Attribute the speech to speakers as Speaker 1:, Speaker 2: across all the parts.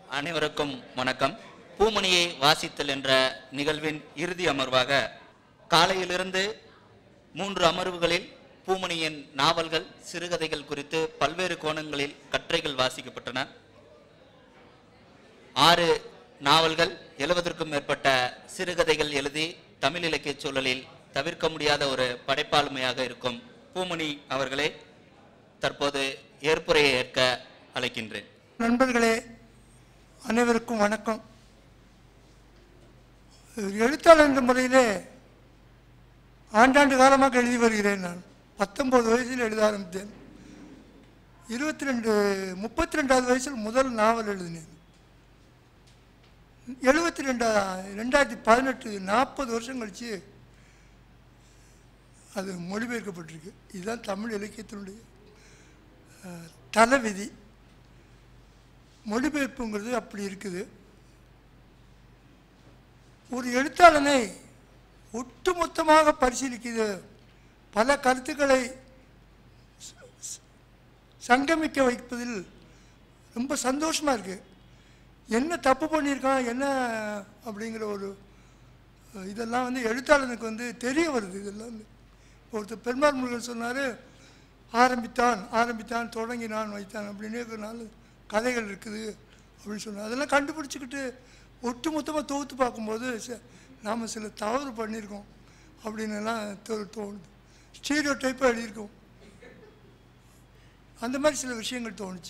Speaker 1: அனைவருக்கும் வணக்கம் பூமணியை வாசித்தல் என்ற நிகழ்வின் இறுதி அமர்வாக காலையிலிருந்து மூன்று அமர்வுகளில் பூமணியின் நாவல்கள் சிறுகதைகள் குறித்து பல்வேறு கோணங்களில் கட்டுரைகள் வாசிக்கப்பட்டன ஆறு நாவல்கள் எழுபதற்கும் மேற்பட்ட சிறுகதைகள் எழுதி தமிழ் இலக்கிய சூழலில் தவிர்க்க முடியாத ஒரு படைப்பாளுமையாக இருக்கும் பூமணி அவர்களே தற்போது ஏற்புரையை ஏற்க அழைக்கின்றேன்
Speaker 2: நண்பர்களே அனைவருக்கும் வணக்கம் ஒரு எழுத்தாளர் என்ற முறையிலே ஆண்டாண்டு காலமாக எழுதி வருகிறேன் நான் பத்தொன்பது வயசில் எழுத ஆரம்பித்தேன் இருபத்தி ரெண்டு முப்பத்தி ரெண்டாவது வயசில் முதல் நாவல் எழுதினேன் எழுபத்தி ரெண்டா ரெண்டாயிரத்தி பதினெட்டு நாற்பது வருஷம் கழிச்சு அது மொழிபெயர்க்கப்பட்டிருக்கு இதுதான் தமிழ் இலக்கியத்தினுடைய அஹ், தலைவிதி மொழிபெயர்ப்புங்கிறது அப்படி இருக்குது ஒரு எழுத்தாளனை ஒட்டுமொத்தமாக பரிசீலிக்குது பல கருத்துக்களை ச- ச- சங்கமிக்க வைப்பதில் ரொம்ப சந்தோஷமாக இருக்குது என்ன தப்பு பண்ணியிருக்கான் என்ன அப்படிங்கிற ஒரு அஹ், இதெல்லாம் வந்து எழுத்தாளனுக்கு வந்து தெரிய வருது இதெல்லாம் வந்து ஒருத்தர் பெருமாள் முருகன் சொன்னார் ஆரம்பித்தான் ஆரம்பித்தான் தொடங்கினான் வைத்தான் அப்படின்னு ஒரு நாலு கதைகள் இருக்குது அப்படின்னு சொன்னார் அதெல்லாம் கண்டுபிடிச்சிக்கிட்டு ஒட்டு மொத்தமாக தொகுத்து பார்க்கும்போது நாம் சில தவறு பண்ணியிருக்கோம் அப்படின்னு எல்லாம் தோ- தோணுது ஸ்டீரியோ டைப்பாக எழுதியிருக்கோம் அந்த மாதிரி சில விஷயங்கள் தோணுச்சு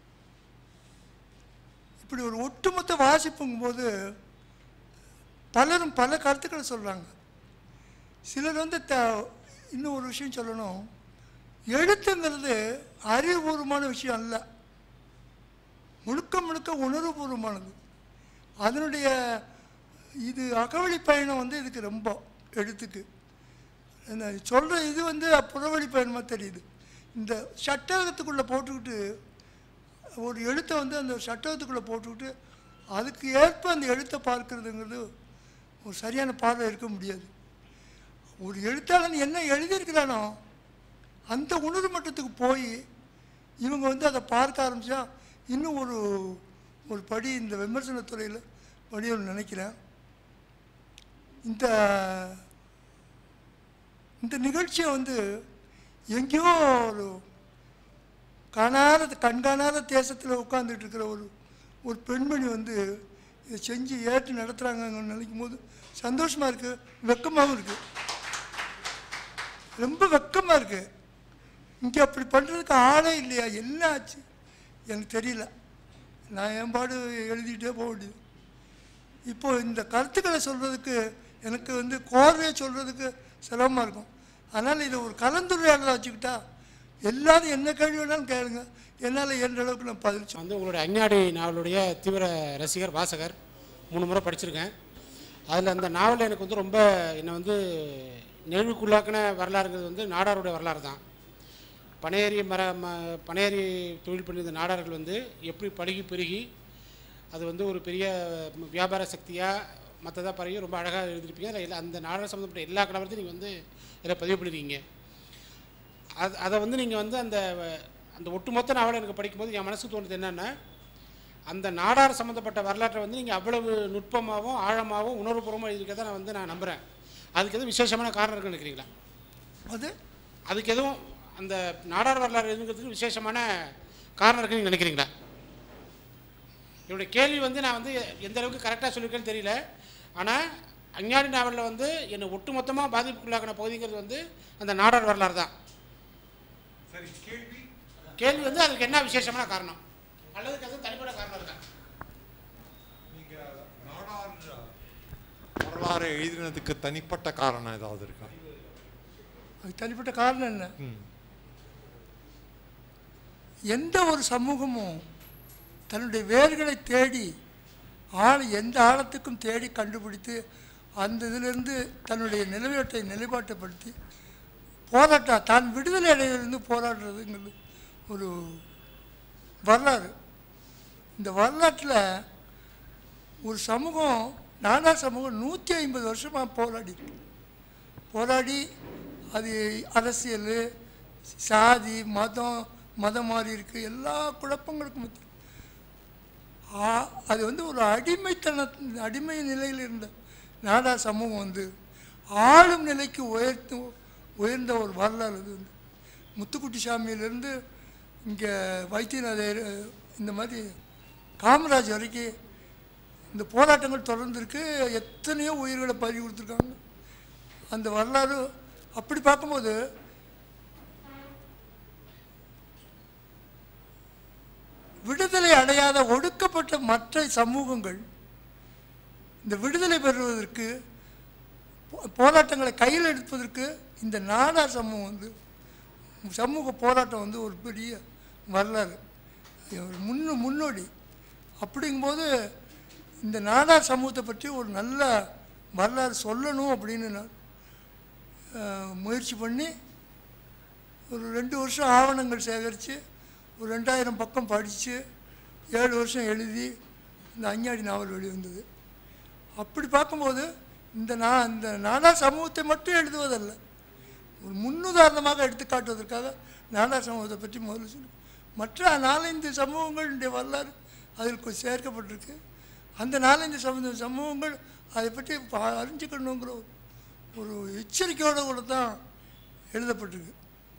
Speaker 2: இப்படி ஒரு ஒட்டுமொத்த வாசிப்புங்கும்போது பலரும் பல கருத்துக்களை சொல்கிறாங்க சிலர் வந்து த இன்னும் ஒரு விஷயம் சொல்லணும் எழுத்துங்கிறது அறிவுபூர்வமான விஷயம் அல்ல முழுக்க முழுக்க உணர்வுபூர்வமானது அதனுடைய இது அகவழி பயணம் வந்து இதுக்கு ரொம்ப எழுத்துக்கு இந்த சொல்கிற இது வந்து புறவழி பயணமாக தெரியுது இந்த சட்டகத்துக்குள்ளே போட்டுக்கிட்டு ஒரு எழுத்தை வந்து அந்த சட்டகத்துக்குள்ளே போட்டுக்கிட்டு அதுக்கு ஏற்ப அந்த எழுத்தை பார்க்கறதுங்கிறது ஒரு சரியான பார்வை இருக்க முடியாது ஒரு எழுத்தாளன் என்ன எழுதியிருக்கிறானோ அந்த உணர்வு மட்டத்துக்கு போய் இவங்க வந்து அதை பார்க்க ஆரம்பித்தா இன்னும் ஒரு ஒரு படி இந்த விமர்சனத்துறையில் படி ஒன்று நினைக்கிறேன் இந்த இந்த நிகழ்ச்சியை வந்து எங்கேயோ ஒரு காணாத கண்காணாத தேசத்தில் உட்கார்ந்துட்டு இருக்கிற ஒரு ஒரு பெண்மணி வந்து இதை செஞ்சு ஏற்று நடத்துகிறாங்கன்னு நினைக்கும் போது சந்தோஷமாக இருக்குது வெக்கமாகவும் இருக்குது ரொம்ப வெக்கமாக இருக்குது இங்கே அப்படி பண்ணுறதுக்கு ஆளே இல்லையா என்ன ஆச்சு எனக்கு தெரியல நான் என் பாடு எழுதிக்கிட்டே போக வேண்டியது இப்போ இந்த கருத்துக்களை சொல்கிறதுக்கு எனக்கு வந்து கோர்வையை சொல்கிறதுக்கு சிரமமாக இருக்கும் அதனால் இதை ஒரு கலந்துரையாடலை வச்சுக்கிட்டா எல்லாரும் என்ன கேள்வி வேணாலும் கேளுங்க என்னால் எந்த அளவுக்கு நான் பதில் சொல்ல
Speaker 3: வந்து உங்களுடைய அஞ்ஞாடி நாவலுடைய தீவிர ரசிகர் வாசகர் மூணு முறை படிச்சிருக்கேன் அதில் அந்த நாவல் எனக்கு வந்து ரொம்ப என்னை வந்து நெழுவுக்குள்ளாக்கின வரலாறுங்கிறது வந்து நாடாருடைய வரலாறு தான் பனையேறி மர ம பனையேறி தொழில் பண்ணியிருந்த நாடார்கள் வந்து எப்படி பழுகி பெருகி அது வந்து ஒரு பெரிய வியாபார சக்தியாக மற்றதாக பரவி ரொம்ப அழகாக எழுதியிருப்பீங்க அதில் எல்லா அந்த நாடகம் சம்மந்தப்பட்ட எல்லா கலவரத்தையும் நீங்கள் வந்து இதில் பதிவு பண்ணிருக்கீங்க அது அதை வந்து நீங்கள் வந்து அந்த அந்த ஒட்டுமொத்த நாவலை எனக்கு படிக்கும்போது என் மனசுக்கு தோணுது என்னென்னா அந்த நாடார் சம்மந்தப்பட்ட வரலாற்றை வந்து நீங்கள் அவ்வளவு நுட்பமாகவும் ஆழமாகவும் உணர்வுபூர்வமாக எழுதியிருக்கதை நான் வந்து நான் நம்புகிறேன் அதுக்கு எதுவும் விசேஷமான காரணம் இருக்குன்னு நினைக்கிறீங்களா
Speaker 2: அது
Speaker 3: அதுக்கு எதுவும் அந்த நாடார் வரலாறு எழுதுங்கிறதுக்கு விசேஷமான காரணம் இருக்குன்னு நீங்க நினைக்கிறீங்களா என்னுடைய கேள்வி வந்து நான் வந்து எந்த அளவுக்கு கரெக்டாக சொல்லியிருக்கேன்னு தெரியல ஆனால் அஞ்ஞானி நாவலில் வந்து என்னை ஒட்டுமொத்தமாக பாதிப்புக்குள்ளாக்கின பகுதிங்கிறது வந்து அந்த நாடார் வரலாறு தான் கேள்வி வந்து அதுக்கு என்ன விசேஷமான காரணம் அல்லது அதுக்கு எதுவும் தனிப்பட்ட காரணம் இருக்கா
Speaker 4: நீங்க நாடார் வரலாறு எழுதினதுக்கு தனிப்பட்ட காரணம் ஏதாவது இருக்கா
Speaker 2: அது தனிப்பட்ட காரணம் என்ன
Speaker 4: ம்.
Speaker 2: எந்த ஒரு சமூகமும் தன்னுடைய வேர்களை தேடி ஆள் எந்த ஆழத்துக்கும் தேடி கண்டுபிடித்து அந்த இதிலிருந்து தன்னுடைய நிலைப்பாட்டை நிலைப்பாட்டைப்படுத்தி போராட்ட தான் விடுதலை அடையிலிருந்து போராடுறதுங்கிறது ஒரு வரலாறு இந்த வரலாற்றில் ஒரு சமூகம் நாடார் சமூகம் நூற்றி ஐம்பது வருஷமாக போராடி இருக்கு. போராடி அது அரசியல் சாதி மதம் மதம் மாறி இருக்கு எல்லா குழப்பங்களுக்கும் மத்தியில் ஆ- அது வந்து ஒரு அடிமைத்தன அடிமை நிலையில் இருந்த நாடார் சமூகம் வந்து ஆளும் நிலைக்கு உயர்த்து உயர்ந்த ஒரு வரலாறு அது வந்து முத்துக்குட்டி சாமியிலேருந்து இங்கே வைத்தியநாதர் இந்த மாதிரி காமராஜ் வரைக்கும் இந்த போராட்டங்கள் தொடர்ந்துருக்கு எத்தனையோ உயிர்களை பறி கொடுத்துருக்காங்க அந்த வரலாறு அப்படி பார்க்கும்போது விடுதலை அடையாத ஒடுக்கப்பட்ட மற்ற சமூகங்கள் இந்த விடுதலை பெறுவதற்கு போ- போராட்டங்களை கையில் எடுப்பதற்கு இந்த நாடார் சமூகம் வந்து சமூக போராட்டம் வந்து ஒரு பெரிய வரலாறு அது ஒரு முன்னு முன்னோடி அப்படிங்கும்போது இந்த நாடார் சமூகத்தை பற்றி ஒரு நல்ல வரலாறு சொல்லணும் அப்படின்னு நான் அஹ், முயற்சி பண்ணி ஒரு ரெண்டு வருஷம் ஆவணங்கள் சேகரித்து ஒரு ரெண்டாயிரம் பக்கம் படித்து ஏழு வருஷம் எழுதி இந்த அஞ்ஞாடி நாவல் வெளிவந்தது அப்படி பார்க்கும்போது இந்த நா இந்த நாடார் சமூகத்தை மட்டும் எழுதுவதல்ல ஒரு முன்னுதாரணமாக எடுத்துக்காட்டுவதற்காக நாடார் சமூகத்தை பற்றி முதல்ல சொல்லு மற்ற நாலஞ்சு சமூகங்களுடைய வரலாறு அதில் கொ- சேர்க்கப்பட்டிருக்கு அந்த நாலஞ்சு சமூக சமூகங்கள் அதை பற்றி பா- அறிஞ்சுக்கணுங்கிற ஒரு- ஒரு எச்சரிக்கையோடு கூட தான் எழுதப்பட்டிருக்கு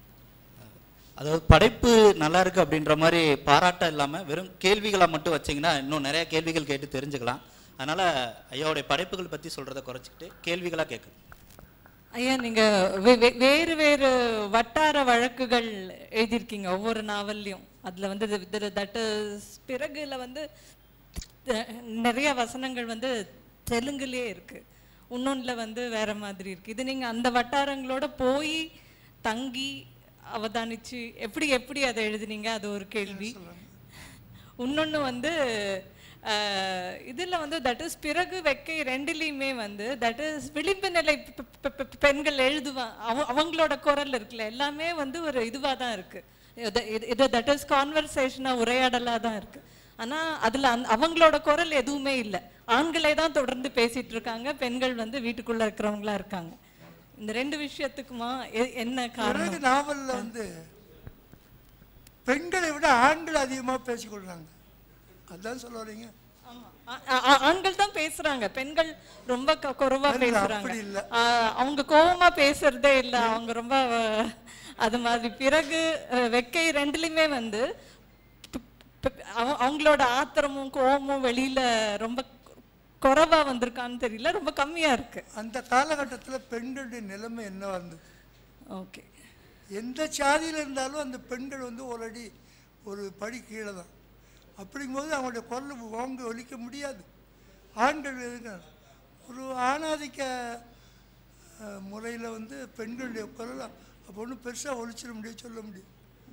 Speaker 1: அதாவது படைப்பு நல்லா இருக்கு அப்படின்ற மாதிரி பாராட்டம் இல்லாமல் வெறும் கேள்விகளை மட்டும் வச்சீங்கன்னா இன்னும் நிறைய கேள்விகள் கேட்டு தெரிஞ்சுக்கலாம் அதனால ஐயாவுடைய படைப்புகள் பற்றி சொல்றதை குறைச்சிக்கிட்டு கேள்விகளாக கேட்குது
Speaker 5: ஐயா நீங்க வே- வே- வேறு வேறு வட்டார வழக்குகள் எழுதியிருக்கீங்க ஒவ்வொரு நாவல்லையும் அதுல வந்து தட் பிறகுல வந்து த- நிறைய வசனங்கள் வந்து தெலுங்குலயே இருக்கு இன்னொன்றில் வந்து வேற மாதிரி இருக்கு இது நீங்க அந்த வட்டாரங்களோட போய் தங்கி அவதானிச்சு எப்படி எப்படி அதை எழுதுனீங்க அது ஒரு கேள்வி இன்னொன்று வந்து அஹ், இதுல வந்து தட் இஸ் பிறகு வெக்கை ரெண்டுலேயுமே வந்து தட் இஸ் விளிம்பு நிலை பெ- பெ- பெ- பெண்கள் எழுதுவா அவ அவங்களோட குரல் இருக்குல்ல எல்லாமே வந்து ஒரு இதுவாக தான் இருக்கு இது- இது- இது தட் இஸ் கான்வர்சேஷனாக உரையாடலாக தான் இருக்கு ஆனா அதுல அந்த அவங்களோட குரல் எதுவுமே இல்லை ஆண்களே தான் தொடர்ந்து பேசிட்டு இருக்காங்க பெண்கள் வந்து வீட்டுக்குள்ள இருக்கிறவங்களா இருக்காங்க இந்த ரெண்டு விஷயத்துக்குமா எ- என்ன காரணம்
Speaker 2: பிறகு நாவலில் வந்து பெண்களை விட ஆண்கள் அதிகமாக பேசிக்கொள்றாங்க அதான் சொல்ல வரீங்க
Speaker 5: ஆமா. ஆ- ஆ- ஆ- ஆண்கள் தான் பேசுறாங்க பெண்கள் ரொம்ப க- குறைவா
Speaker 2: இல்ல,
Speaker 5: பேசுறாங்க
Speaker 2: அப்படி இல்ல.
Speaker 5: ஆ, அவங்க கோவமா பேசுறதே இல்ல அவங்க ரொம்ப அஹ், அது மாதிரி பிறகு அஹ், வெக்கை ரெண்டுலயுமே வந்து ப- ப- அவ- அவங்களோட ஆத்திரமும் கோவமும் வெளியில ரொம்ப கு- குறைவா வந்திருக்கான்னு தெரியல ரொம்ப கம்மியா இருக்கு
Speaker 2: அந்த காலகட்டத்தில் பெண்களுடைய நிலைமை என்னவா இருந்தது
Speaker 5: ஓகே
Speaker 2: எந்த சாதியில் இருந்தாலும் அந்த பெண்கள் வந்து ஒரு அடி ஒரு படி கீழே தான் அப்படிங்கும்போது அவங்களுடைய குரல் ஓங்க ஒலிக்க முடியாது ஆண்கள் எதுக்கு ஒரு ஆணாதிக்க முறையில் வந்து பெண்களுடைய குரல் அப்போ ஒன்றும் பெருசாக ஒலிச்சிட முடியும் சொல்ல முடியும்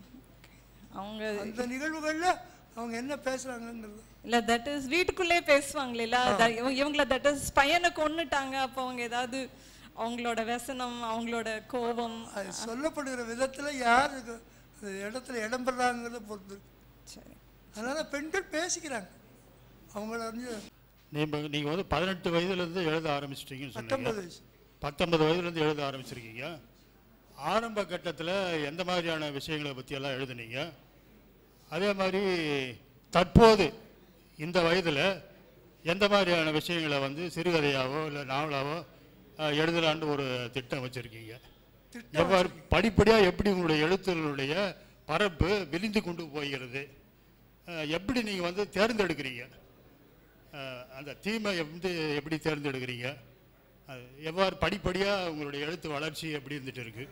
Speaker 5: அவங்க
Speaker 2: அந்த நிகழ்வுகளில் அவங்க என்ன பேசுகிறாங்கங்கிறது
Speaker 5: இல்ல தட் இஸ் வீட்டுக்குள்ளே பேசுவாங்களே இல்ல த- இவங்க- இவங்கள தட் இஸ் பையனை கொன்னுட்டாங்க அப்போ அவங்க ஏதாவது அவங்களோட व्यसனம் அவங்களோட கோபம்
Speaker 2: அது சொல்லப்படுகிற விதத்தில் யார் இது- அந்த இடத்துல இடம் பெறாங்கிறத பொறுத்து இருக்கு.
Speaker 5: சரி
Speaker 2: அதனால் பெண்கள் பேசிக்கிறாங்க அவங்கள வந்து
Speaker 6: நீங்கள் நீங்கள் வந்து பதினெட்டு வயதுலேருந்து எழுத ஆரம்பிச்சிட்டீங்கன்னு சொன்னீங்க
Speaker 2: பத்தொன்பது வயசு
Speaker 6: பத்தொன்பது வயதுலேருந்து எழுத ஆரம்பிச்சிருக்கீங்க ஆரம்ப கட்டத்தில் எந்த மாதிரியான விஷயங்களை பற்றியெல்லாம் எழுதுனீங்க அதே மாதிரி தற்போது இந்த வயதில் எந்த மாதிரியான விஷயங்களை வந்து சிறுகதையாவோ இல்லை நாவலாவோ அஹ், எழுதலான்னு ஒரு திட்டம் வச்சுருக்கீங்க எவ்வாறு படிப்படியாக எப்படி உங்களுடைய எழுத்துகளுடைய பரப்பு விரிந்து கொண்டு போகிறது அஹ், எப்படி நீங்கள் வந்து தேர்ந்தெடுக்கிறீங்க அஹ், அந்த தீமை வந்து எப்படி தேர்ந்தெடுக்கிறீங்க அது எவ்வாறு படிப்படியாக உங்களுடைய எழுத்து வளர்ச்சி எப்படி இருந்துட்டு இருக்கு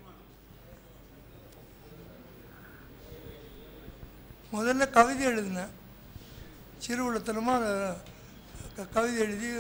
Speaker 2: முதல்ல கவிதை எழுதினேன் சிறுவளத்தனமாக கவிதை எழுதி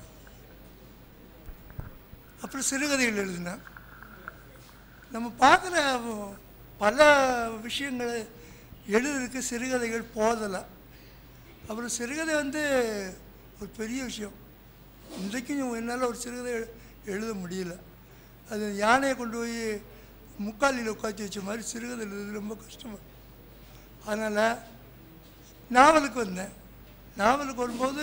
Speaker 2: அப்புறம் சிறுகதைகள் எழுதினேன் நம்ம பார்க்குற பல விஷயங்கள் எழுதுறதுக்கு சிறுகதைகள் போதலை அப்புறம் சிறுகதை வந்து ஒரு பெரிய விஷயம் இன்றைக்கும் என்னால் ஒரு சிறுகதை எழு- எழுத முடியல அது யானையை கொண்டு போய் முக்காலியில் உட்காந்து வச்ச மாதிரி சிறுகதை எழுதுறது ரொம்ப கஷ்டமாக அதனால் நாவலுக்கு வந்தேன் நாவலுக்கு வரும்போது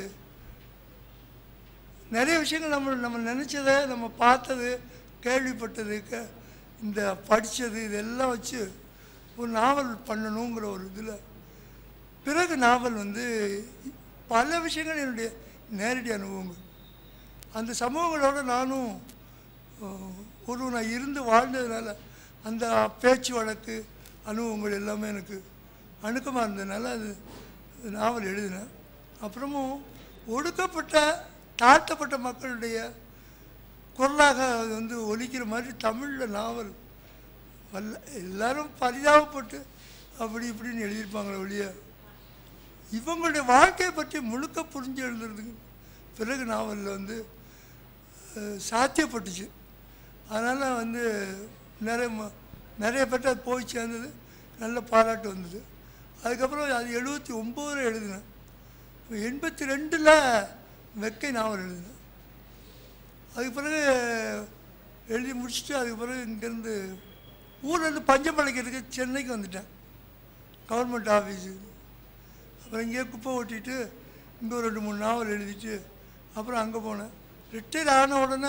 Speaker 2: நிறைய விஷயங்கள் நம்ம நம்ம நினச்சதை நம்ம பார்த்தது கேள்விப்பட்டது க இந்த படித்தது இதெல்லாம் வச்சு ஒரு நாவல் பண்ணணுங்கிற ஒரு இதில் பிறகு நாவல் வந்து பல விஷயங்கள் என்னுடைய நேரடி அனுபவங்கள் அந்த சமூகங்களோட நானும் அஹ், ஒரு நான் இருந்து வாழ்ந்ததுனால அந்த பேச்சு வழக்கு அனுபவங்கள் எல்லாமே எனக்கு அணுக்கமாக இருந்ததுனால அது நாவல் எழுதினேன் அப்புறமும் ஒடுக்கப்பட்ட தாழ்த்தப்பட்ட மக்களுடைய குரலாக அது வந்து ஒலிக்கிற மாதிரி தமிழில் நாவல் வல்ல எல்லாரும் பரிதாபப்பட்டு அப்படி இப்படின்னு எழுதியிருப்பாங்களே ஒழிய இவங்களுடைய வாழ்க்கையை பற்றி முழுக்க புரிஞ்சு எழுதுறதுக்கு பிறகு நாவலில் வந்து அஹ், சாத்தியப்பட்டுச்சு அதனால் வந்து நிறைய ம- நிறைய பேர்ட்ட அது போய் சேர்ந்தது நல்ல பாராட்டு வந்தது அதுக்கப்புறம் அது எழுபத்தி ஒம்போதில் எழுதினேன் எண்பத்தி ரெண்டில் வெக்கை நாவல் எழுதினேன் அதுக்கு பிறகு எழுதி முடிச்சுட்டு அதுக்கு பிறகு இங்கேருந்து ஊர்லேருந்து பஞ்சம் பழைக்கிறதுக்கு சென்னைக்கு வந்துட்டேன் கவர்மெண்ட் ஆஃபீஸு அப்புறம் இங்கேயே குப்பை ஓட்டிட்டு இங்கே ஒரு ரெண்டு மூணு நாவல் எழுதிட்டு அப்புறம் அங்கே போனேன் ரிட்டையர் ஆன உடனே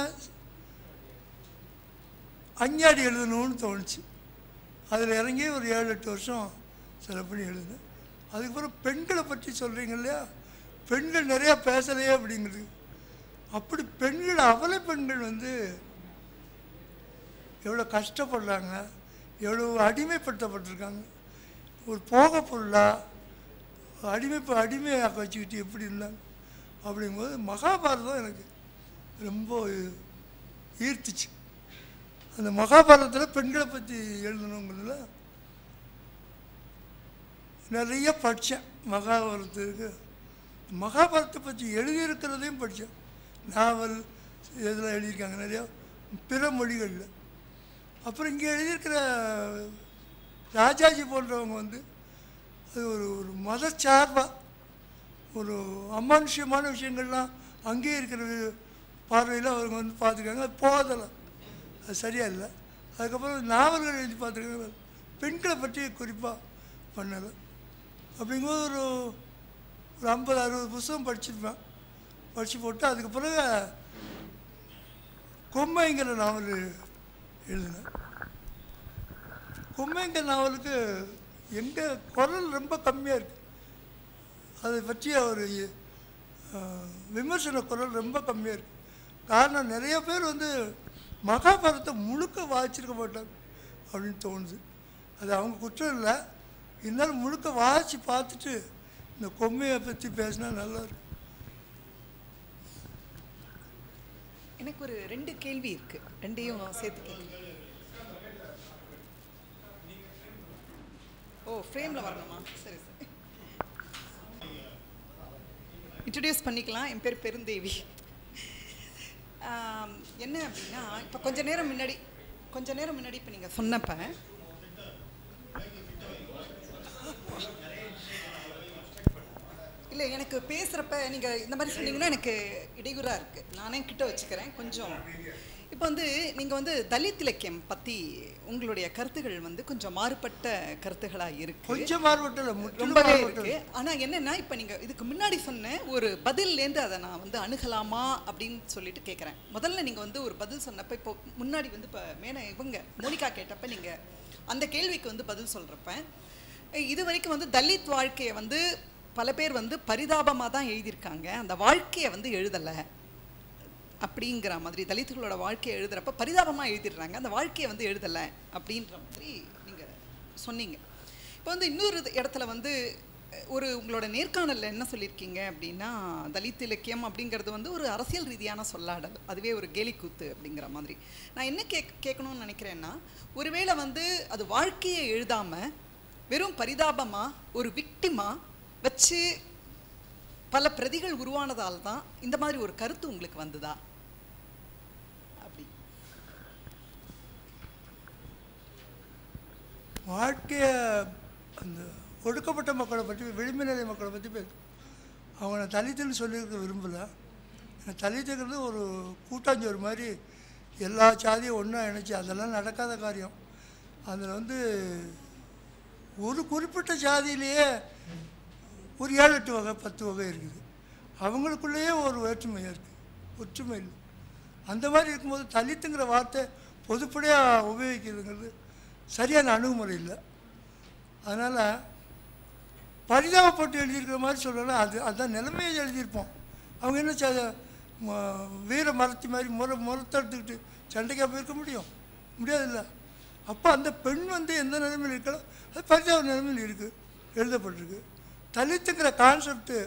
Speaker 2: அஞ்ஞாடி எழுதணும்னு தோணுச்சு அதில் இறங்கி ஒரு ஏழு எட்டு வருஷம் செலவு பண்ணி எழுதினேன் அதுக்கப்புறம் பெண்களை பற்றி சொல்கிறீங்க இல்லையா பெண்கள் நிறையா பேசலையே அப்படிங்கிறது அப்படி பெண்கள் அவலை பெண்கள் வந்து எவ்வளோ கஷ்டப்படுறாங்க எவ்வளோ அடிமைப்படுத்தப்பட்டிருக்காங்க ஒரு போக பொருளாக அடிமை அடிமையாக வச்சுக்கிட்டு எப்படி இருந்தாங்க அப்படிங்கும்போது மகாபாரதம் எனக்கு ரொம்ப ஈர்த்துச்சு அந்த மகாபாரதத்தில் பெண்களை பற்றி எழுதணுங்கிறதுல நிறைய படித்தேன் மகாபாரதத்துக்கு மகாபாரதத்தை பற்றி எழுதியிருக்கிறதையும் படித்தேன் நாவல் இதெல்லாம் எழுதியிருக்காங்க நிறையா பிற மொழிகளில் அப்புறம் இங்கே எழுதியிருக்கிற ராஜாஜி போன்றவங்க வந்து அது ஒரு ஒரு மதச்சார்பாக ஒரு அமானுஷ்யமான விஷயங்கள்லாம் அங்கேயே இருக்கிற பார்வையில் அவங்க வந்து பார்த்துருக்காங்க அது போதலை அது சரியா இல்லை அதுக்கப்புறம் நாவல்கள் எழுதி பார்த்துருக்காங்க பெண்களை பற்றி குறிப்பாக பண்ணலை அப்படிங்கும்போது ஒரு ஒரு ஐம்பது அறுபது புஸ்தகம் படிச்சிருப்பேன் படித்து போட்டு அதுக்கு பிறகு கொம்மைங்கிற நாவல் எழுதினேன் கொம்மைங்கிற நாவலுக்கு எங்கள் குரல் ரொம்ப கம்மியாக இருக்குது அதை பற்றிய ஒரு அஹ், விமர்சன குரல் ரொம்ப கம்மியாக இருக்குது காரணம் நிறைய பேர் வந்து மகாபாரதத்தை முழுக்க வாசிச்சிருக்க மாட்டாங்க அப்படின்னு தோணுது அது அவங்க குற்றம் இல்லை இருந்தாலும் முழுக்க வாசித்து பார்த்துட்டு இந்த கொம்மையை பற்றி பேசினா நல்லா இருக்கும்
Speaker 7: எனக்கு ஒரு ரெண்டு கேள்வி இருக்கு ரெண்டையும் சேர்த்து கேட்குறேன் ஓ ஃப்ரேமில் வரணுமா சரி சரி இன்ட்ரடியூஸ் பண்ணிக்கலாம் என் பேர் பெருந்தேவி ஆம், என்ன அப்படின்னா இப்போ கொஞ்ச நேரம் முன்னாடி கொஞ்ச நேரம் முன்னாடி இப்போ நீங்கள் சொன்னப்ப இல்லை எனக்கு பேசுகிறப்ப நீங்கள் இந்த மாதிரி சொன்னீங்கன்னா எனக்கு இடையூறாக இருக்குது நானே கிட்ட வச்சுக்கிறேன் கொஞ்சம் இப்போ வந்து நீங்கள் வந்து தலித் இலக்கியம் பற்றி உங்களுடைய கருத்துகள் வந்து கொஞ்சம் மாறுபட்ட கருத்துகளாக இருக்கு
Speaker 2: கொஞ்சம் மாறுபட்டல முற்றிலும்
Speaker 7: ரொம்பவே
Speaker 2: மாறுபட்டல
Speaker 7: இருக்கு ஆனா என்னன்னா இப்போ நீங்க இதுக்கு முன்னாடி சொன்ன ஒரு பதில்லேருந்து அதை நான் வந்து அணுகலாமா அப்படின்னு சொல்லிட்டு கேட்குறேன் முதல்ல நீங்க வந்து ஒரு பதில் சொன்னப்ப இப்போ முன்னாடி வந்து இப்போ மேன இவங்க மோனிகா கேட்டப்ப நீங்க அந்த கேள்விக்கு வந்து பதில் சொல்றப்ப அஹ் இது வரைக்கும் வந்து தலித் வாழ்க்கையை வந்து பல பேர் வந்து பரிதாபமாக தான் எழுதியிருக்காங்க அந்த வாழ்க்கையை வந்து எழுதலை அப்படிங்கிற மாதிரி தலித்துகளோட வாழ்க்கையை எழுதுறப்ப பரிதாபமாக எழுதிடுறாங்க அந்த வாழ்க்கையை வந்து எழுதலை அப்படின்ற மாதிரி நீங்கள் சொன்னீங்க இப்போ வந்து இன்னொரு இது இடத்துல வந்து அஹ், ஒரு உங்களோட நேர்காணலில் என்ன சொல்லியிருக்கீங்க அப்படின்னா தலித் இலக்கியம் அப்படிங்கிறது வந்து ஒரு அரசியல் ரீதியான சொல்லாடல் அதுவே ஒரு கேலிக்கூத்து அப்படிங்கிற மாதிரி நான் என்ன கேக் கேட்கணும்னு நினைக்கிறேன்னா ஒருவேளை வந்து அது வாழ்க்கையை எழுதாமல் வெறும் பரிதாபமாக ஒரு விக்டிமா வச்சு பல பிரதிகள் உருவானதால் தான் இந்த மாதிரி ஒரு கருத்து உங்களுக்கு வந்ததா அப்படி
Speaker 2: வாழ்க்கைய அந்த ஒடுக்கப்பட்ட மக்களை பற்றி விளிம்பு நிலை மக்களை பற்றி பேச அவங்க நான் தலித்துன்னு சொல்லியிருக்க விரும்பலை எனக்கு தலித்துங்கிறது ஒரு கூட்டாஞ்சோறு மாதிரி எல்லா சாதியும் ஒன்றா இணைச்சி அதெல்லாம் நடக்காத காரியம் அதில் வந்து ஒரு குறிப்பிட்ட சாதியிலேயே ஒரு ஏழு எட்டு வகை பத்து வகை இருக்குது அவங்களுக்குள்ளேயே ஒரு வேற்றுமையாக இருக்குது ஒற்றுமை இல்லை அந்த மாதிரி இருக்கும்போது தலித்துங்கிற வார்த்தை பொதுப்படையாக உபயோகிக்கிறதுங்கிறது சரியான அணுகுமுறை இல்லை அதனால் பரிதாபப்பட்டு எழுதியிருக்கிற மாதிரி சொல்லலாம் அது அதுதான் நிலைமையை எழுதியிருப்போம் அவங்க என்ன ச- ம- வீர மரத்தி மாதிரி முறை முறத்தெடுத்துக்கிட்டு சண்டைக்காக போயிருக்க முடியும் முடியாதுல்ல அப்போ அந்த பெண் வந்து எந்த நிலைமையில் இருக்கலாம் அது பரிதாப நிலைமையில் இருக்குது எழுதப்பட்டிருக்கு தலித்துங்கிற கான்செப்ட்டு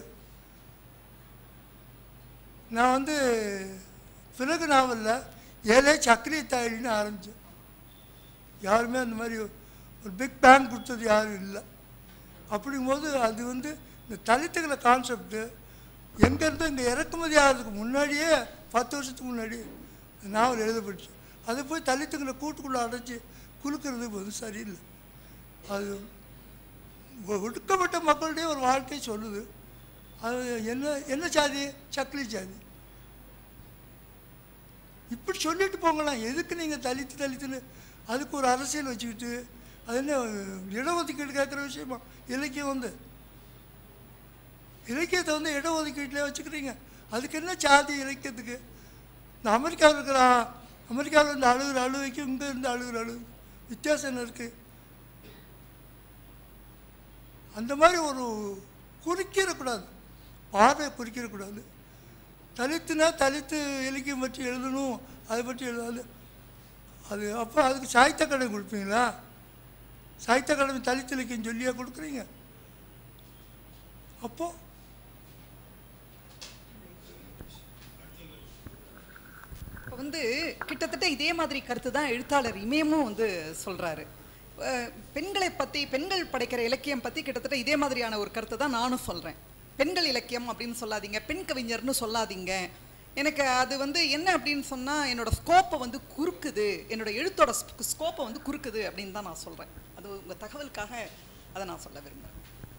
Speaker 2: நான் வந்து பிறகு நாவலில் ஏழை சக்கரை தாயின்னு ஆரம்பித்தேன் யாருமே அந்த மாதிரி ஒரு பிக் பேங் கொடுத்தது யாரும் இல்லை அப்படிங்கும்போது அது வந்து இந்த தலித்துக்கிற கான்செப்ட்டு எங்கேருந்து இங்கே இறக்குமதி ஆகிறதுக்கு முன்னாடியே பத்து வருஷத்துக்கு முன்னாடி இந்த நாவல் எழுதப்பட்டுச்சு அதை போய் தலித்துங்களை கூட்டுக்குள்ளே அடைச்சி குலுக்கிறது வந்து சரியில்லை அது ஒ- ஒடுக்கப்பட்ட மக்களுடைய ஒரு வாழ்க்கை சொல்லுது அது என்ன என்ன சாதி சக்கிலி சாதி இப்படி சொல்லிட்டு போங்களாம் எதுக்கு நீங்கள் தலித்து தலித்துன்னு அதுக்கு ஒரு அரசியல் வச்சுக்கிட்டு அது என்ன இடஒதுக்கீடு கேட்குற விஷயமா இலக்கியம் வந்து இலக்கியத்தை வந்து இடஒதுக்கீட்டில் வச்சுக்கிறீங்க அதுக்கு என்ன சாதி இலக்கியத்துக்கு இந்த அமெரிக்காவில் இருக்கிற அமெரிக்காவில் இருந்து அழுகிற அழுவைக்கு இங்கே இருந்து அழுகிற அழு வித்தியாசம் என்ன இருக்குது அந்த மாதிரி ஒரு குறிக்கிடக்கூடாது பார்வையை குறிக்கிடக்கூடாது தலித்துனா தலித்து இலக்கியம் பற்றி எழுதணும் அதை பற்றி எழுதாது அது அப்போ அதுக்கு சாகித்ய அகாடமி கொடுப்பீங்களா சாகித்ய அகாடமி தலித்து இலக்கியம் சொல்லியா கொடுக்குறீங்க அப்போ
Speaker 7: இப்போ வந்து கிட்டத்தட்ட இதே மாதிரி கருத்து தான் எழுத்தாளர் இமயமும் வந்து சொல்றாரு அஹ் பெண்களை பத்தி பெண்கள் படைக்கிற இலக்கியம் பத்தி கிட்டத்தட்ட இதே மாதிரியான ஒரு கருத்தை தான் நானும் சொல்றேன் பெண்கள் இலக்கியம் அப்படின்னு சொல்லாதீங்க பெண் கவிஞர்னு சொல்லாதீங்க எனக்கு அது வந்து என்ன அப்படின்னு சொன்னா என்னோட ஸ்கோப்பை வந்து குறுக்குது என்னோட எழுத்தோட ஸ்கோப்பை வந்து குறுக்குது அப்படின்னு தான் நான் சொல்றேன் அது உங்க தகவலுக்காக அதை நான் சொல்ல விரும்புறேன்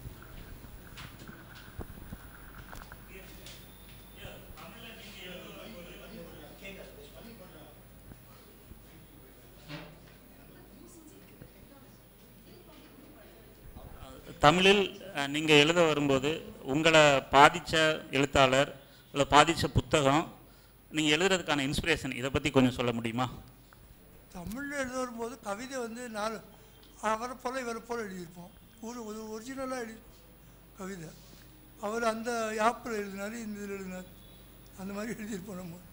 Speaker 8: தமிழில் அஹ், நீங்க எழுத வரும்போது உங்களை பாதிச்ச எழுத்தாளர் இல்லை பாதிச்ச புத்தகம் நீங்க எழுதுறதுக்கான இன்ஸ்பிரேஷன் இதை பத்தி கொஞ்சம் சொல்ல முடியுமா
Speaker 2: தமிழில் எழுத வரும்போது கவிதை வந்து நாலு அவரை போல இவரை போல எழுதியிருப்போம் ஒரு ஒரு ஒரிஜினலாக எழுதி கவிதை அவர் அந்த யாப்பில் எழுதினார் இந்த இதில் எழுதினார் அந்த மாதிரி எழுதியிருப்போம் நம்ம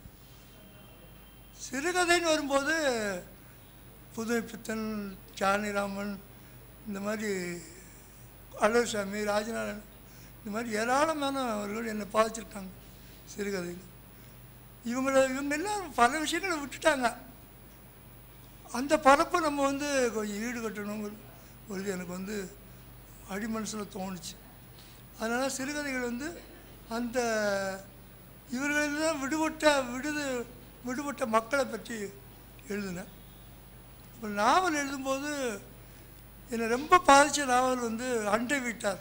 Speaker 2: சிறுகதைன்னு வரும்போது புதுமை பித்தன் ஜானிராமன் இந்த மாதிரி அழகுசாமி ராஜநாதன் இந்த மாதிரி ஏராளமானவர்கள் என்னை பாதிச்சிருக்காங்க சிறுகதையில் இவங்கள இவங்க எல்லாம் பல விஷயங்களை விட்டுட்டாங்க அந்த பரப்பை நம்ம வந்து கொஞ்சம் ஈடுகட்டணுங்கிற ஒரு இது எனக்கு வந்து அடி மனசில் தோணுச்சு அதனால் சிறுகதைகள் வந்து அந்த இவர்களெல்லாம் விடுபட்ட விடுது விடுபட்ட மக்களை பற்றி எழுதினேன் இப்போ நாவல் எழுதும்போது என்னை ரொம்ப பாதித்த நாவல் வந்து அண்டை வீட்டார்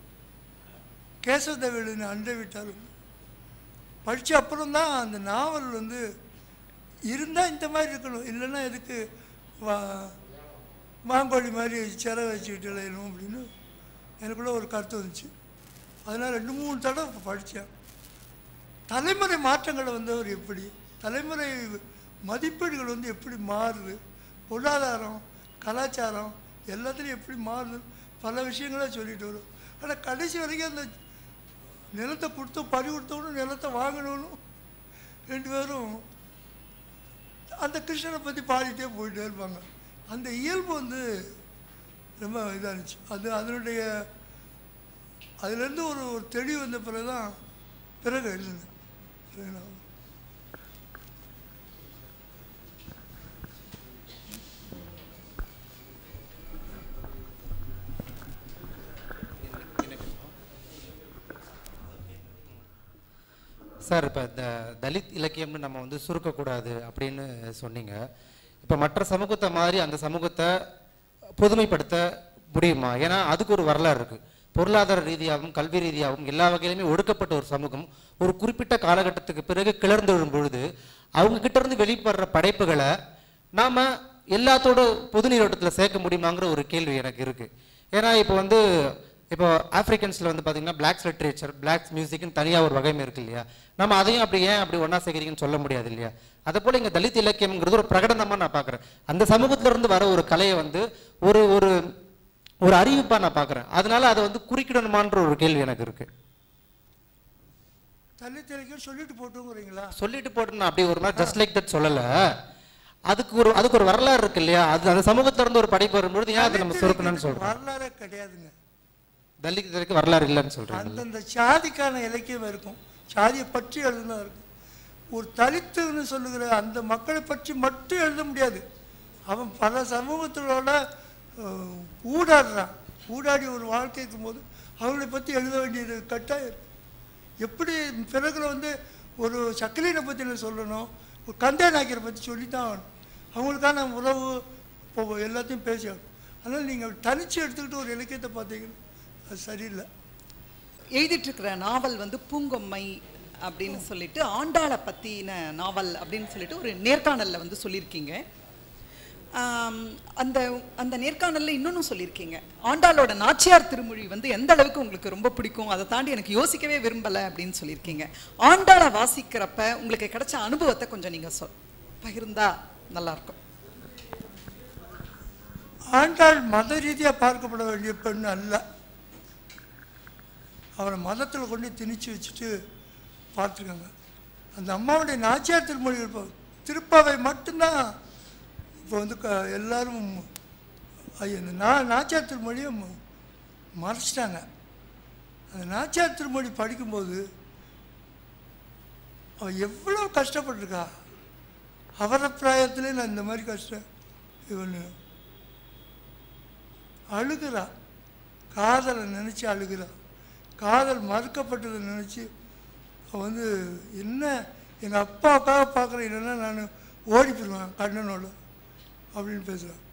Speaker 2: கேசவதேவ் எழுதின அண்டை வீட்டார் படித்த அப்புறம் தான் அந்த நாவல் வந்து இருந்தால் இந்த மாதிரி இருக்கணும் இல்லைன்னா எதுக்கு வா மாங்கோழி மாதிரி சிறை வச்சுக்கிட்டு எழுதணும் அப்படின்னு எனக்குள்ள ஒரு கருத்து வந்துச்சு அதனால் ரெண்டு மூணு தடவை படித்தேன் தலைமுறை மாற்றங்களை வந்து அவர் எப்படி தலைமுறை மதிப்பீடுகள் வந்து எப்படி மாறுது பொருளாதாரம் கலாச்சாரம் எல்லாத்துலேயும் எப்படி மாறுது பல விஷயங்கள சொல்லிட்டு வரும் ஆனால் கடைசி வரைக்கும் அந்த நிலத்தை கொடுத்து பறி கொடுத்தவனும் நிலத்தை வாங்கணும்னு ரெண்டு பேரும் அந்த கிருஷ்ணனை பற்றி பாடிட்டே போயிட்டே இருப்பாங்க அந்த இயல்பு வந்து ரொம்ப இதாக இருந்துச்சு அது அதனுடைய அதுலேருந்து ஒரு ஒரு தெளிவு வந்த பிறகு தான் பிறகு எழுதுனேன் பிறகு நான்
Speaker 9: சார் இப்போ இந்த தலித் இலக்கியம்னு நம்ம வந்து சுருக்கக்கூடாது அப்படின்னு சொன்னீங்க இப்போ மற்ற சமூகத்தை மாதிரி அந்த சமூகத்தை பொதுமைப்படுத்த முடியுமா ஏன்னா அதுக்கு ஒரு வரலாறு இருக்குது பொருளாதார ரீதியாகவும் கல்வி ரீதியாகவும் எல்லா வகையிலுமே ஒடுக்கப்பட்ட ஒரு சமூகம் ஒரு குறிப்பிட்ட காலகட்டத்துக்கு பிறகு கிளர்ந்து விழும் பொழுது அவங்க கிட்ட இருந்து வெளிப்படுற படைப்புகளை நாம எல்லாத்தோட பொது நீரோட்டத்தில் சேர்க்க முடியுமாங்கிற ஒரு கேள்வி எனக்கு இருக்கு ஏன்னா இப்போ வந்து இப்போ ஆப்பிரிக்கன்ஸில் வந்து பார்த்தீங்கன்னா பிளாக்ஸ் லிட்ரேச்சர் பிளாக்ஸ் மியூசிக்னு தனியாக ஒரு வகைமை இருக்கு இல்லையா நம்ம அதையும் அப்படி ஏன் அப்படி ஒன்றா சேர்க்குறீங்கன்னு சொல்ல முடியாது இல்லையா அதே போல் இங்கே தலித் இலக்கியம்ங்கிறது ஒரு பிரகடனமாக நான் பார்க்குறேன் அந்த சமூகத்துல இருந்து வர ஒரு கலையை வந்து ஒரு ஒரு ஒரு அறிவிப்பா நான் பார்க்குறேன் அதனால அதை வந்து குறுக்கிடணுமான்ற ஒரு கேள்வி எனக்கு இருக்கு
Speaker 2: தள்ளி தெளிக்க சொல்லிட்டு போட்டுங்கிறீங்களா
Speaker 9: சொல்லிட்டு போட்டு நான் அப்படி ஒரு மாதிரி ஜஸ்ட் லைக் தட் சொல்லல அதுக்கு ஒரு அதுக்கு ஒரு வரலாறு இருக்கு இல்லையா அது அந்த சமூகத்துல இருந்து ஒரு படைப்பு வரும்பொழுது ஏன் அதை நம்ம சுருக்கணும்னு சொல்றோம்
Speaker 2: வரலாறே கிடையாதுங்க
Speaker 9: தலித் வரைக்கும் வரலாறு இல்லைன்னு சொல்றீங்க
Speaker 2: அந்தந்த சாதிக்கான இலக்கியம் இருக்கும் சாதியை பற்றி எழுதுனா இருக்கும் ஒரு தலித்துன்னு சொல்லுகிற அந்த மக்களை பற்றி மட்டும் எழுத முடியாது அவன் பல சமூகங்களோட அஹ், ஊடாடுறான் ஊடாடி ஒரு வாழ்க்கை இருக்கும்போது அவங்களை பற்றி எழுத வேண்டியது கட்டாயம் இருக்கு. எப்படி பிறகுல வந்து ஒரு சக்கரீனை பற்றி நான் சொல்லணும் ஒரு கந்தை நாயக்கரை பற்றி சொல்லி தான் ஆகணும் அவங்களுக்கான உறவு இப்போ எல்லாத்தையும் பேசி ஆகணும் அதனால் நீங்கள் தனிச்சு எடுத்துக்கிட்டு ஒரு இலக்கியத்தை பார்த்தீங்கன்னா அது சரியில்லை
Speaker 7: எழுதிட்டு இருக்கிற நாவல் வந்து பூங்கொம்மை அப்படின்னு சொல்லிட்டு ஆண்டாளை பற்றின நாவல் அப்படின்னு சொல்லிட்டு ஒரு நேர்காணலில் வந்து சொல்லியிருக்கீங்க ஆம், அந்த அந்த நேர்காணலில் இன்னொன்னும் சொல்லியிருக்கீங்க ஆண்டாளோட நாச்சியார் திருமொழி வந்து எந்த அளவுக்கு உங்களுக்கு ரொம்ப பிடிக்கும் அதை தாண்டி எனக்கு யோசிக்கவே விரும்பலை அப்படின்னு சொல்லியிருக்கீங்க ஆண்டாளை வாசிக்கிறப்ப உங்களுக்கு கிடைச்ச அனுபவத்தை கொஞ்சம் நீங்கள் சொல் பகிர்ந்தா நல்லாயிருக்கும்
Speaker 2: ஆண்டாள் மத ரீதியாக பார்க்கப்பட வேண்டிய பெண் அல்ல அவரை மதத்தில் கொண்டு திணிச்சு வச்சுட்டு பார்த்துருக்காங்க அந்த அம்மாவுடைய நாச்சியார் திருமொழி இப்போ திருப்பாவை மட்டும்தான் இப்போ வந்து க எல்லாரும் ஐயோ, இந்த நா நாச்சியார் திருமொழியை ம- மறைச்சிட்டாங்க அந்த நாச்சியார் திருமொழி படிக்கும்போது அவள் எவ்வளோ கஷ்டப்பட்டிருக்கா அவர பிராயத்திலே நான் இந்த மாதிரி கஷ்டம் இவன் அழுகிறா காதலை நினச்சி அழுகிறா காதல் மறுக்கப்பட்டதை நினச்சி அவள் வந்து என்ன எங்கள் அப்பாவுக்காக பார்க்குறேன் இல்லைன்னா நான் ஓடி போயிடுவேன் கண்ணனோட அப்படின்னு பேசுகிறான்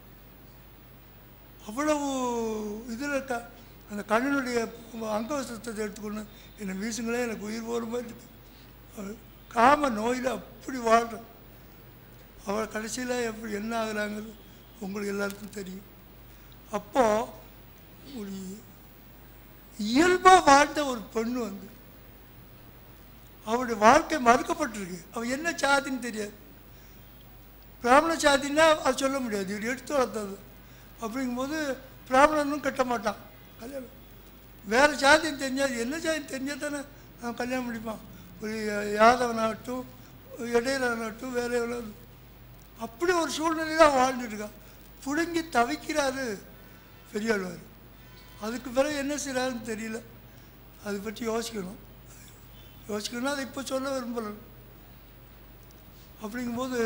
Speaker 2: அவ்வளவு இதில் க அந்த கண்ணனுடைய அங்கவஸ்திரத்தை எடுத்துக்கொண்டு என்னை வீசுங்களே எனக்கு உயிர் போகிற மாதிரி இருக்கு அவள் காம நோயில் அப்படி வாழ்கிறான் அவள் கடைசியில் எப்படி என்ன ஆகுறாங்கிறது உங்களுக்கு எல்லாருக்கும் தெரியும் அப்போ ஒரு இயல்பாக வாழ்ந்த ஒரு பெண்ணு வந்து அவருடைய வாழ்க்கை மறுக்கப்பட்டிருக்கு அவள் என்ன சாதின்னு தெரியாது பிராமண சாதின்னா அது சொல்ல முடியாது இவர் எடுத்து வளர்த்தது அப்படிங்கும்போது பிராமணனும் கட்ட மாட்டான் கல்யாணம் வேறு ஜாதின்னு தெரிஞ்சால் அது என்ன ஜாதின்னு தெரிஞ்சால் தானே அவன் கல்யாணம் முடிப்பான் ஒரு யாதவனாகட்டும் இடையிலாகட்டும் வேற எவ்வளோ அப்படி ஒரு சூழ்நிலையில் அவன் வாழ்ந்துட்டு இருக்கான் புடுங்கி தவிக்கிறாரு பெரியாழ்வார் அதுக்கு பிறகு என்ன செய்கிறாருன்னு தெரியல அதை பற்றி யோசிக்கணும் யோசிக்கணும்னா அதை இப்போ சொல்ல விரும்பல அப்படிங்கும்போது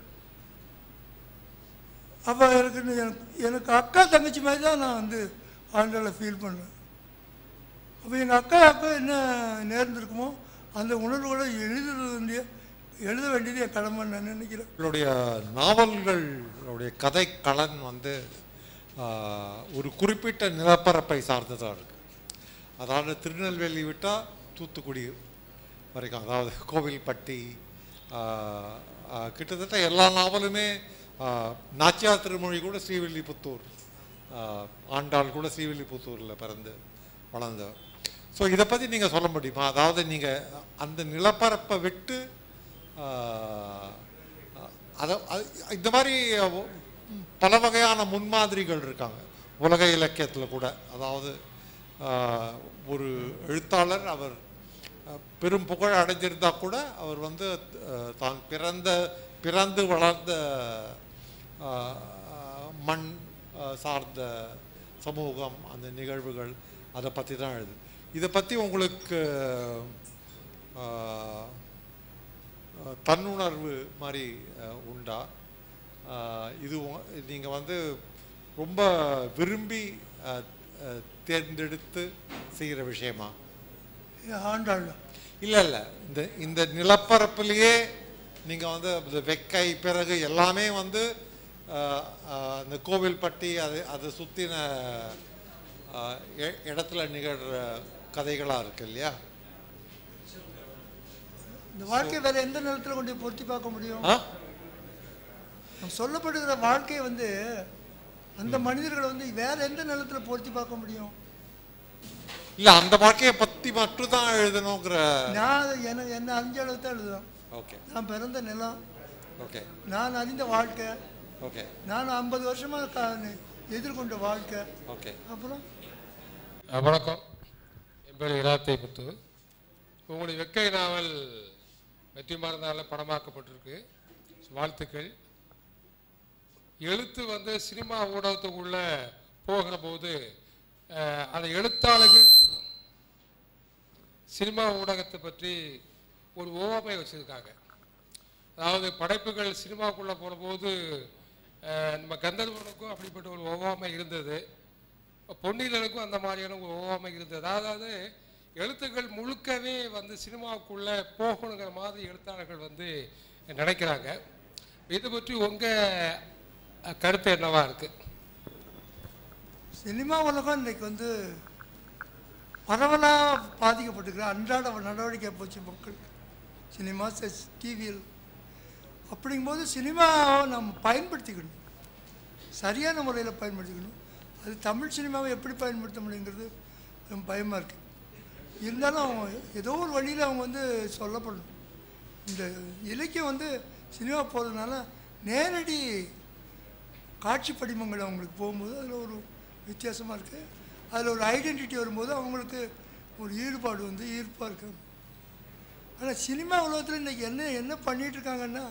Speaker 2: அப்போ எனக்கு இன்னும் எனக்கு எனக்கு அக்கா தங்கச்சி மாதிரி தான் நான் வந்து ஆண்டாளை ஃபீல் பண்ணேன் அப்போ எங்கள் அக்காவுக்கு என்ன நேர்ந்திருக்குமோ அந்த உணர்வுகளை எழுதுறது வேண்டிய எழுத வேண்டியது என் கடமை நான் நினைக்கிறேன்
Speaker 4: உங்களுடைய நாவல்களுடைய கதை களன் வந்து ஆஹ், ஒரு குறிப்பிட்ட நிலப்பரப்பை சார்ந்ததாக இருக்கு அதாவது திருநெல்வேலி விட்டால் தூத்துக்குடி வரைக்கும் அதாவது கோவில்பட்டி ஆஹ், ஆஹ், கிட்டத்தட்ட எல்லா நாவலுமே ஆஹ், நாச்சியார் திருமொழி கூட ஸ்ரீவில்லிபுத்தூர் ஆஹ், ஆண்டாள் கூட ஸ்ரீவில்லிபுத்தூரில் பிறந்து வளர்ந்தவர் ஸோ இதை பற்றி நீங்கள் சொல்ல முடியுமா அதாவது நீங்கள் அந்த நிலப்பரப்பை விட்டு ஆஹ், அத அது- இந்த மாதிரி பல வகையான முன்மாதிரிகள் இருக்காங்க உலக இலக்கியத்தில் கூட அதாவது ஆஹ், ஒரு எழுத்தாளர் அவர் அஹ், பெரும் புகழ் அடைஞ்சிருந்தா கூட அவர் வந்து அஹ், தான் பிறந்த பிறந்து வளர்ந்த ஆஹ், ஆஹ், மண் ஆஹ், சார்ந்த சமூகம் அந்த நிகழ்வுகள் அதை பற்றி தான் எழுது இதை பற்றி உங்களுக்கு ஆஹ், அஹ் தன்னுணர்வு மாதிரி அஹ், உண்டா அஹ், இது நீங்கள் வந்து ரொம்ப விரும்பி அஹ், அஹ், தேர்ந்தெடுத்து செய்கிற விஷயமா
Speaker 2: ஆண்டாள்
Speaker 4: இல்லை இல்லை இந்த இந்த நிலப்பரப்புலேயே நீங்கள் வந்து இந்த வெக்கை பிறகு எல்லாமே வந்து அஹ், அஹ், இந்த கோவில்பட்டி அது அதை சுற்றின இடத்துல நிகழ்கிற கதைகளாக இருக்கு இல்லையா
Speaker 2: இந்த வாழ்க்கை வேற எந்த நிலத்தில் கொண்டு போய் பொருத்தி பார்க்க முடியும்
Speaker 4: ஆ
Speaker 2: நம்ம சொல்லப்படுகிற வாழ்க்கையை வந்து அந்த மனிதர்களை வந்து வேற எந்த நிலத்தில் பொருத்தி பார்க்க முடியும்
Speaker 4: இல்லை அந்த வாழ்க்கையை பற்றி மட்டும் தான் எழுதணுங்கிற
Speaker 2: நான் அதை என்ன என்ன அறிஞ்ச அளவு தான் எழுதுவேன்
Speaker 4: ஓகே
Speaker 2: நான் பிறந்த நிலம்
Speaker 4: ஓகே
Speaker 2: நான் அறிந்த வாழ்க்கை
Speaker 4: ஓகே
Speaker 2: நான் ஐம்பது வருஷமா க எதிர்கொண்ட வாழ்க்கை
Speaker 4: ஓகே
Speaker 2: அப்புறம்
Speaker 10: அஹ் வணக்கம் என் பேர் இராத்தை முத்து உங்களுடைய வெக்கை நாவல் வெற்றி மறந்தால படமாக்கப்பட்டிருக்கு வாழ்த்துக்கள் எழுத்து வந்து சினிமா ஊடகத்துக்குள்ள போகிற போது அஹ், அந்த எழுத்தாளர்கள் சினிமா ஊடகத்தை பற்றி ஒரு ஓமை வச்சுருக்காங்க அதாவது படைப்புகள் சினிமாக்குள்ளே போனபோது அஹ், நம்ம கந்தர்வனுக்கும் அப்படிப்பட்ட ஒரு ஒவ்வாமை இருந்தது பொன்னிலனுக்கும் அந்த மாதிரியான ஒரு ஒவ்வாமை இருந்தது அதாவது எழுத்துக்கள் முழுக்கவே வந்து சினிமாவுக்குள்ளே போகணுங்கிற மாதிரி எழுத்தாளர்கள் வந்து நினைக்கிறாங்க இதை பற்றி உங்கள் கருத்து என்னவா இருக்குது
Speaker 2: சினிமா உலகம் இன்னைக்கு வந்து பரவலாக பாதிக்கப்பட்டிருக்கிற அன்றாட நடவடிக்கை போச்சு மக்கள் சினிமா டிவியில் அப்படிங்கும்போது சினிமாவை நம்ம பயன்படுத்திக்கணும் சரியான முறையில் பயன்படுத்திக்கணும் அது தமிழ் சினிமாவை எப்படி பயன்படுத்த முடியுங்கிறது ரொம்ப பயமாக இருக்குது இருந்தாலும் அவங்க ஏதோ ஒரு வழியில் அவங்க வந்து சொல்லப்படணும் இந்த இலக்கியம் வந்து சினிமா போகிறதுனால நேரடி காட்சி படிமங்கள் அவங்களுக்கு போகும்போது அதில் ஒரு வித்தியாசமாக இருக்குது அதில் ஒரு ஐடென்டிட்டி வரும்போது அவங்களுக்கு ஒரு ஈடுபாடு வந்து ஈர்ப்பாக இருக்காங்க ஆனால் சினிமா உலகத்தில் இன்றைக்கி என்ன என்ன பண்ணிட்டு இருக்காங்கன்னா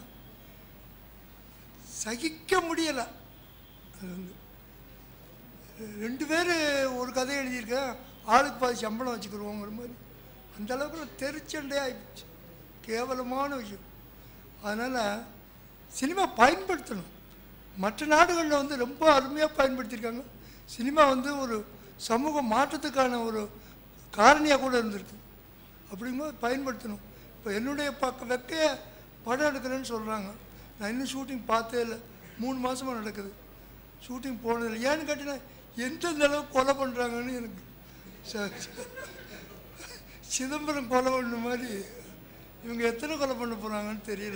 Speaker 2: சகிக்க முடியலை அது வந்து ரெண்டு பேர் ஒரு கதை எழுதியிருக்கேன் ஆளுக்கு பாதி சம்பளம் வச்சுக்கிடுவோங்கிற மாதிரி அந்த அளவுக்கு தெரிச்சண்டே ஆகிப்போச்சு கேவலமான விஷயம் அதனால் சினிமா பயன்படுத்தணும் மற்ற நாடுகளில் வந்து ரொம்ப அருமையாக பயன்படுத்தியிருக்காங்க சினிமா வந்து ஒரு சமூக மாற்றத்துக்கான ஒரு காரணியாக கூட இருந்திருக்கு அப்படிங்கும்போது பயன்படுத்தணும் இப்போ என்னுடைய பக்க வெக்கைய படம் எடுக்கிறேன்னு சொல்கிறாங்க நான் இன்னும் ஷூட்டிங் பார்த்தே இல்லை மூணு மாதமாக நடக்குது ஷூட்டிங் போனதில்லை ஏன்னு கேட்டீங்கன்னா எந்தெந்த அளவுக்கு கொலை பண்ணுறாங்கன்னு எனக்கு ச- ச- சிதம்பரம் கொலை பண்ண மாதிரி இவங்க எத்தனை கொலை பண்ண போகிறாங்கன்னு தெரியல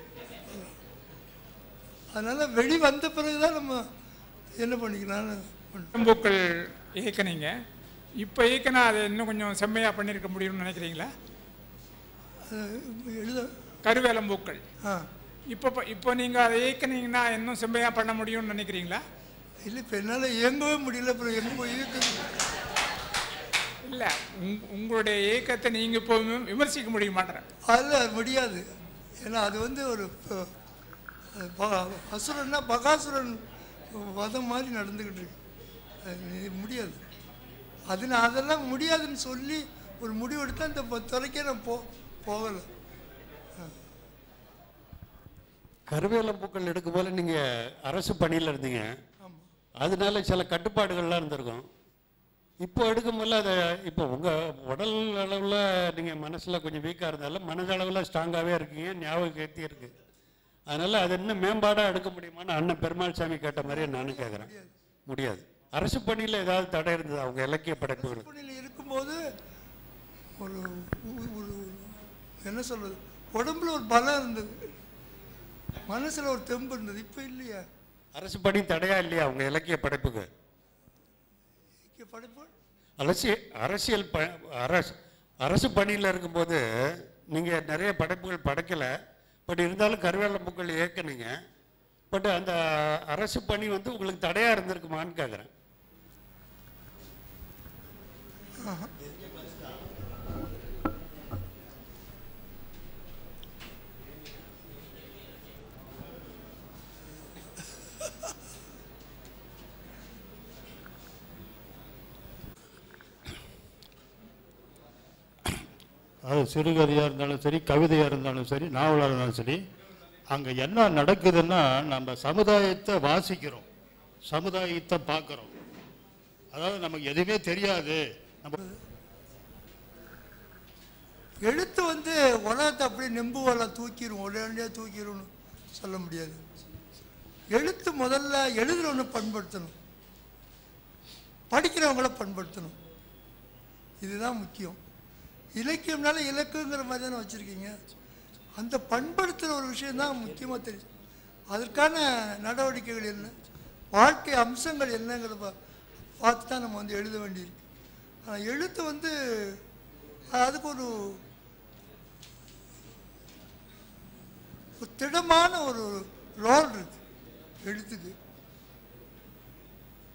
Speaker 2: அதனால் வெளி வந்த பிறகு தான் நம்ம என்ன பண்ணிக்கலாம்னு பண்ணோம்.
Speaker 11: பூக்கள் இயக்குனீங்க இப்போ இயக்குனா அதை இன்னும் கொஞ்சம் செம்மையாக பண்ணியிருக்க முடியும்னு நினைக்கிறீங்களா
Speaker 2: அது எழுத
Speaker 11: கருவேலம்பூக்கள்
Speaker 2: ஆ
Speaker 11: இப்போ ப- இப்போ நீங்கள் அதை இயக்குனீங்கன்னா இன்னும் செம்மையாக பண்ண முடியும்னு நினைக்கிறீங்களா
Speaker 2: இல்லை இப்போ என்னால் இயங்கவே முடியல அப்புறம் எங்கே போய் இயக்குது
Speaker 11: இல்லை உங் உங்களுடைய இயக்கத்தை நீங்கள் இப்போ விம- விமர்சிக்க முடிய மாட்டேறேன்
Speaker 2: அதில் முடியாது ஏன்னா அது வந்து ஒரு ப- அது ப- அசுரன்னா பகாசுரன் வதம் மாதிரி நடந்துக்கிட்டு இருக்கு அது நீ- முடியாது அது நான் அதெல்லாம் முடியாதுன்னு சொல்லி ஒரு முடிவு எடுத்தால் இந்த ப- துறைக்கே நான் போ போகலை
Speaker 12: கருவேலம் பூக்கள் எடுக்கும் போல நீங்கள் அரசு பணியில் இருந்தீங்க அதனால சில கட்டுப்பாடுகள்லாம் இருந்திருக்கும் இப்போ எடுக்கும் போல அதை இப்போ உங்கள் உடல் அளவில் நீங்கள் மனசில் கொஞ்சம் வீக்காக இருந்தாலும் மனதளவில் ஸ்ட்ராங்காகவே இருக்கீங்க ஞாபகம் ஏற்றி இருக்கு அதனால் அது இன்னும் மேம்பாடாக எடுக்க முடியுமான்னு அண்ணன் பெருமாள் சாமி கேட்ட மாதிரியே நானும் கேட்குறேன் முடியாது அரசு பணியில் ஏதாவது தடை இருந்தது அவங்க இலக்கிய படைப்புகளுக்கு
Speaker 2: பணியில் இருக்கும்போது ஒரு ஒரு- ஒரு என்ன சொல்றது உடம்புல ஒரு பலம் இருந்தது மனசுல ஒரு தெம்பு இருந்தது இப்போ இல்லையா
Speaker 12: அரசு பணி தடையா இல்லையா அவங்க இலக்கிய படைப்புக்கு
Speaker 2: இங்க படைப்பு
Speaker 12: அரசியல் அரசியல் ப அரசு அரசு பணியில் இருக்கும்போது நீங்கள் நிறைய படைப்புகள் படைக்கலை பட் இருந்தாலும் கருவேல பூக்கள் இயக்குனீங்க பட் அந்த அரசு பணி வந்து உங்களுக்கு தடையாக இருந்திருக்குமான்னு கேட்குறேன்
Speaker 6: அது சிறுகதையாக இருந்தாலும் சரி கவிதையாக இருந்தாலும் சரி நாவலாக இருந்தாலும் சரி அங்கே என்ன நடக்குதுன்னா நம்ம சமுதாயத்தை வாசிக்கிறோம் சமுதாயத்தை பார்க்குறோம் அதாவது நமக்கு எதுவுமே தெரியாது நம்ம
Speaker 2: எழுத்து வந்து உலகத்தை அப்படியே நெம்பு வலை தூக்கிடும் உடனடியாக தூக்கிடும்னு சொல்ல முடியாது எழுத்து முதல்ல எழுதுறவனை பண்படுத்தணும் படிக்கிறவங்கள பண்படுத்தணும் இதுதான் முக்கியம் இலக்கியம்னால இலக்குங்கிற மாதிரி தானே வச்சுருக்கீங்க அந்த பண்படுத்துகிற ஒரு விஷயம் தான் முக்கியமாக தெரியும் அதற்கான நடவடிக்கைகள் என்ன வாழ்க்கை அம்சங்கள் என்னங்கிறத பா- பார்த்து தான் நம்ம வந்து எழுத வேண்டியிருக்கு ஆனால் எழுத்து வந்து அதுக்கு ஒரு ஒரு திடமான ஒரு ரோல் இருக்கு எழுத்துக்கு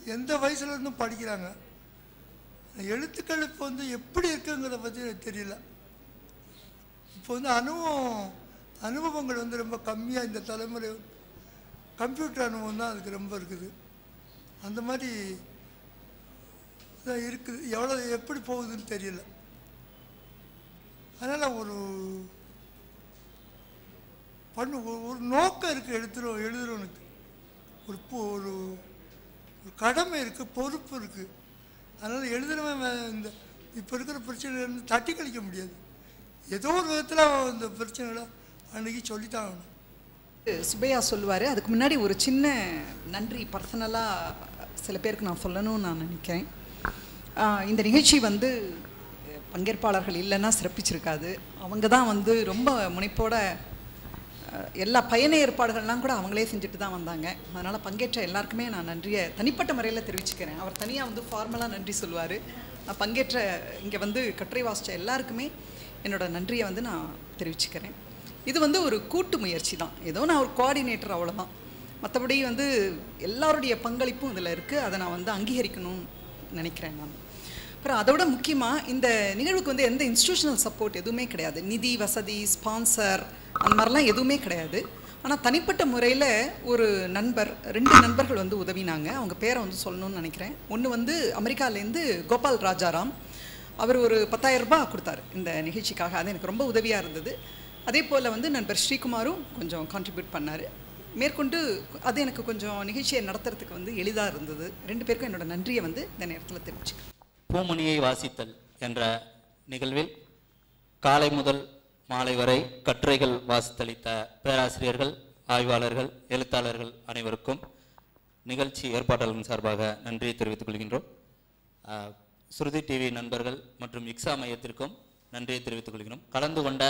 Speaker 2: எந்த வயசுல இருந்தும் படிக்கிறாங்க எழுத்துக்கள் இப்போ வந்து எப்படி இருக்குங்கிறத பற்றி எனக்கு தெரியல இப்போ வந்து அனுபவம் அனுபவங்கள் வந்து ரொம்ப கம்மியாக இந்த தலைமுறை கம்ப்யூட்டர் அனுபவம் தான் அதுக்கு ரொம்ப இருக்குது அந்த மாதிரி தான் இருக்குது எவ்வளோ எப்படி போகுதுன்னு தெரியல அதனால் ஒரு பண்ணு ஒரு- ஒரு நோக்கம் இருக்குது எழுதுறோம் எழுதுறவனுக்கு ஒரு பொ- ஒரு ஒரு கடமை இருக்குது பொறுப்பு இருக்குது அதனால் எழுதுறவன் வே- இந்த இப்போ இருக்கிற பிரச்சனையிலேருந்து தட்டி கழிக்க முடியாது ஏதோ ஒரு விதத்தில் இந்த பிரச்சனைகளை அன்னைக்கு சொல்லித்தான் ஆகணும்
Speaker 7: சுபையா சொல்லுவார் அதுக்கு முன்னாடி ஒரு சின்ன நன்றி பர்சனலாக சில பேருக்கு நான் சொல்லணும்னு நான் நினைக்கிறேன் ஆஹ் இந்த நிகழ்ச்சி வந்து அஹ், பங்கேற்பாளர்கள் இல்லைன்னா சிறப்பிச்சிருக்காது அவங்க தான் வந்து ரொம்ப முனைப்போட அஹ், எல்லா பயண ஏற்பாடுகள்லாம் கூட அவங்களே செஞ்சுட்டு தான் வந்தாங்க அதனால் பங்கேற்ற எல்லாருக்குமே நான் நன்றியை தனிப்பட்ட முறையில் தெரிவிச்சுக்கிறேன் அவர் தனியாக வந்து ஃபார்மலாக நன்றி சொல்லுவார் நான் பங்கேற்ற இங்கே வந்து கட்டுரை வாசித்த எல்லாருக்குமே என்னோட நன்றியை வந்து நான் தெரிவிச்சுக்கிறேன் இது வந்து ஒரு கூட்டு முயற்சி தான் ஏதோ நான் ஒரு கோஆர்டினேட்டர் அவ்வளோதான் மற்றபடி வந்து எல்லாருடைய பங்களிப்பும் இதில் இருக்குது அதை நான் வந்து அங்கீகரிக்கணும்னு நினைக்கிறேன் நான் அப்புறம் அதோட முக்கியமாக இந்த நிகழ்வுக்கு வந்து எந்த இன்ஸ்டியூஷனல் சப்போர்ட் எதுவுமே கிடையாது நிதி வசதி ஸ்பான்சர் அந்த மாதிரிலாம் எதுவுமே கிடையாது ஆனால் தனிப்பட்ட முறையில் ஒரு நண்பர் ரெண்டு நண்பர்கள் வந்து உதவினாங்க அவங்க பேரை வந்து சொல்லணும்னு நினைக்கிறேன் ஒன்று வந்து அமெரிக்காலேருந்து கோபால் ராஜாராம் அவர் ஒரு 10000 ரூபாய் கொடுத்தாரு இந்த நிகழ்ச்சிக்காக அது எனக்கு ரொம்ப உதவியாக இருந்தது அதே போல் வந்து நண்பர் ஸ்ரீகுமாரும் கொஞ்சம் கான்ட்ரிபியூட் பண்ணார் மேற்கொண்டு அது எனக்கு கொஞ்சம் நிகழ்ச்சியை நடத்துறதுக்கு வந்து எளிதாக இருந்தது ரெண்டு பேருக்கும் என்னோட நன்றியை வந்து இந்த நேரத்தில் தெரிவிச்சுக்கிறேன்
Speaker 1: பூமணியை வாசித்தல் என்ற நிகழ்வில் காலை முதல் மாலை வரை கட்டுரைகள் வாசித்தளித்த பேராசிரியர்கள் ஆய்வாளர்கள் எழுத்தாளர்கள் அனைவருக்கும் நிகழ்ச்சி ஏற்பாட்டாளர்கள் சார்பாக நன்றியை தெரிவித்துக் கொள்கின்றோம் ஆஹ், ஸ்ருதி டிவி நண்பர்கள் மற்றும் இக்ஸா மையத்திற்கும் நன்றியை தெரிவித்துக் கொள்கிறோம் கலந்து கொண்ட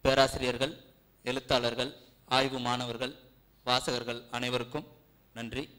Speaker 1: பேராசிரியர்கள் எழுத்தாளர்கள் ஆய்வு மாணவர்கள் வாசகர்கள் அனைவருக்கும் நன்றி